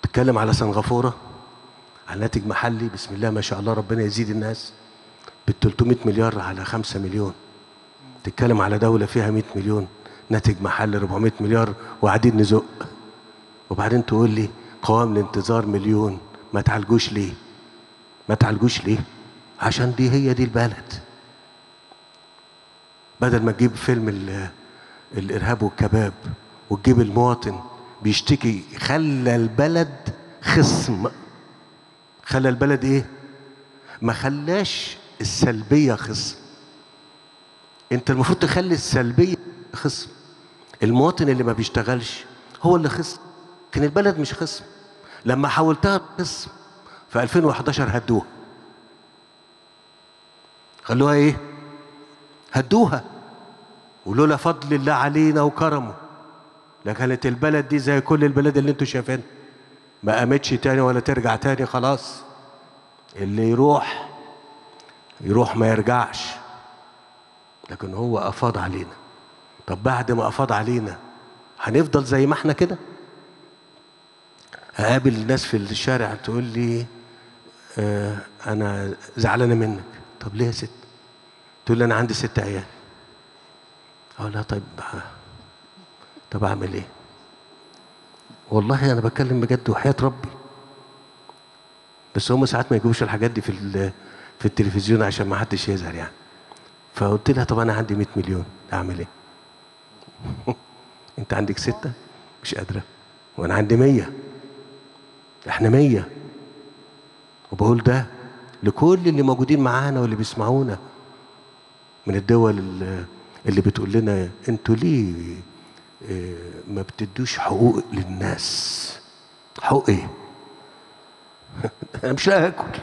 تتكلم على سنغافورة على ناتج محلي بسم الله ما شاء الله ربنا يزيد الناس بال 300 مليار على 5 مليون تتكلم على دولة فيها 100 مليون ناتج محلي 400 مليار وقاعدين نزق وبعدين تقول لي قوام الانتظار مليون ما تعالجوش ليه ما تعالجوش ليه عشان دي هي دي البلد بدل ما تجيب فيلم ال- الارهاب والكباب وتجيب المواطن بيشتكي خلى البلد خصم خلى البلد ايه ما خلاش السلبيه خصم انت المفروض تخلي السلبيه خصم المواطن اللي ما بيشتغلش هو اللي خصم لكن البلد مش خصم لما حولتها خصم في 2011 هدوها خلوها ايه هدوها ولولا فضل الله علينا وكرمه لكانت البلد دي زي كل البلاد اللي انتوا شايفينها ما قامتش تاني ولا ترجع تاني خلاص اللي يروح يروح ما يرجعش لكن هو افاض علينا طب بعد ما افاض علينا هنفضل زي ما احنا كده اقابل ناس في الشارع تقول لي آه انا زعلانه منك طب ليه يا ست تقول لي انا عندي ست عيال اقول لها طيب طب اعمل ايه والله انا بتكلم بجد وحياه ربي بس هم ساعات ما يجيبوش الحاجات دي في ال- في التلفزيون عشان ما حدش يزعل يعني فقلت لها طب انا عندي 100 مليون اعمل ايه انت عندك ستة مش قادرة وانا عندي مية احنا مية وبقول ده لكل اللي موجودين معانا واللي بيسمعونا من الدول اللي- اللي بتقول لنا انتوا ليه اه، ما بتدوش حقوق للناس حقوق ايه انا مش لاقي اكل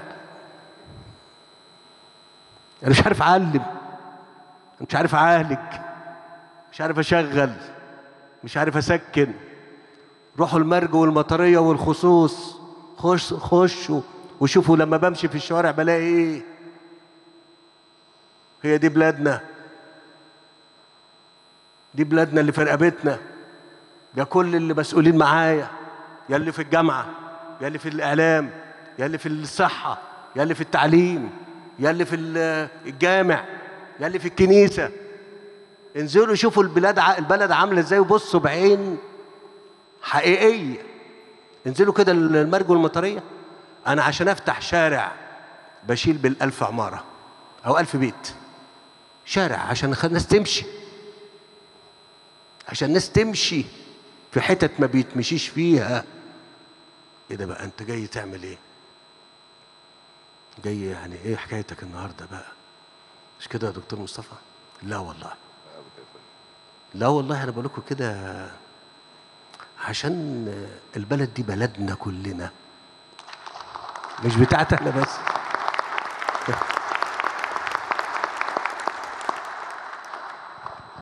انا مش عارف اعلم مش عارف اعالج مش عارف اشغل مش عارف اسكن روحوا المرج والمطريه والخصوص خش خشوا وشوفوا لما بمشي في الشوارع بلاقي ايه هي دي بلادنا دي بلادنا اللي في رقبتنا يا كل اللي مسؤولين معايا يا اللي في الجامعه يا اللي في الاعلام يا اللي في الصحه يا اللي في التعليم يا اللي في ال- الجامع يا اللي في الكنيسه انزلوا شوفوا البلاد ع- البلد عامله ازاي وبصوا بعين حقيقيه انزلوا كده المرج والمطريه انا عشان افتح شارع بشيل بالالف عماره او الف بيت شارع عشان خ- الناس تمشي عشان الناس تمشي في حتت ما بيتمشيش فيها ايه ده بقى انت جاي تعمل ايه جاي يعني ايه حكايتك النهارده بقى مش كده يا دكتور مصطفى لا والله لا والله انا بقول لكم كده عشان البلد دي بلدنا كلنا مش بتاعت احنا بس